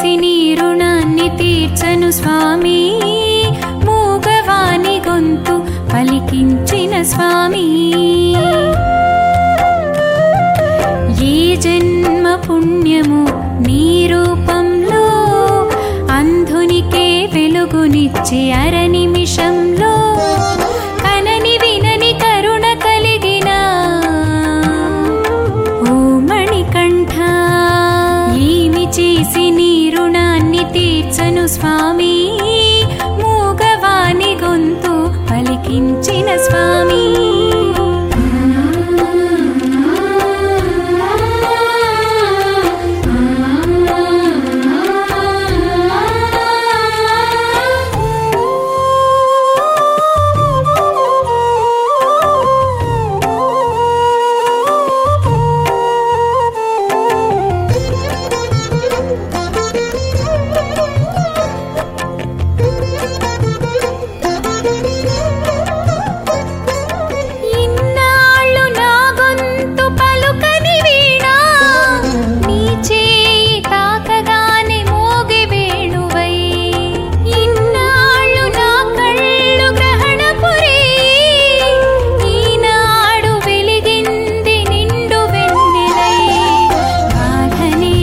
చేసి నీ రుణాన్ని తీర్చను స్వామి మూగవాని గొంతు పలికించిన స్వామి ఏ జన్మ పుణ్యము నీ రూపంలో అంధునికే వెలుగునిచ్చి అర నిమిషంలో కనని వినని కరుణ కలిగిన ఓ మణికంఠ ఏమి చేసి నీ రుణాన్ని తీర్చను స్వామి మూగవాని గొంతు పలికించిన స్వామి ఇన్నాళ్ళు నా గొంతు పలుకని వీణా నీ చేయి తాకగానే మోగి వేణువై ఇన్నాళ్ళు నా కళ్ళు గ్రహణపురి ఈనాడు వెలిగింది నిండు వెన్నెలై బాధనే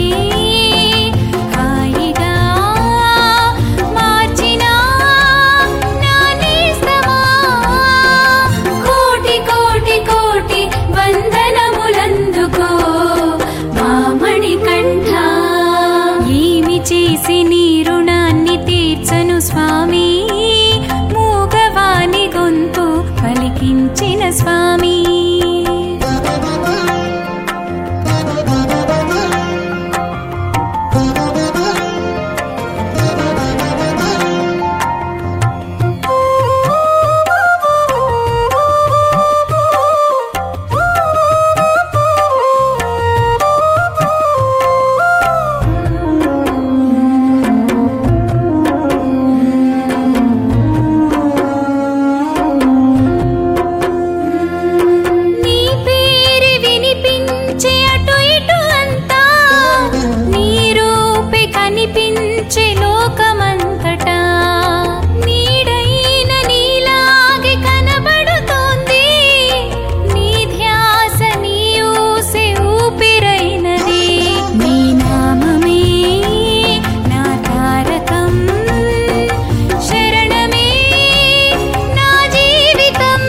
హాయిగా మార్చినా నా నేస్తమా కోటి కోటి కోటి వందనములందుకో మామణి కంఠ ఏమి చేసి నీ రుణాన్ని తీర్చను స్వామి మూగవాని గొంతు పలికించిన స్వామి నీ పేరు వినిపించే అటు ఇటు అంతా నీ రూపే కనిపించే లోకమంతటా నీడైన నీలాగే కనబడుతోంది నీ ధ్యాస నీ ఊసే ఊపిరైనది నీ నామమే నా తారకం శరణమే నా జీవితం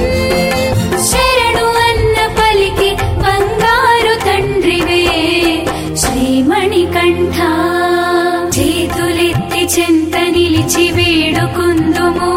శరణు అన్న పలికి బంగారు తండ్రివే శ్రీమణికంఠ చేతులెత్తి చెంత నిలిచి వేడుకుందుము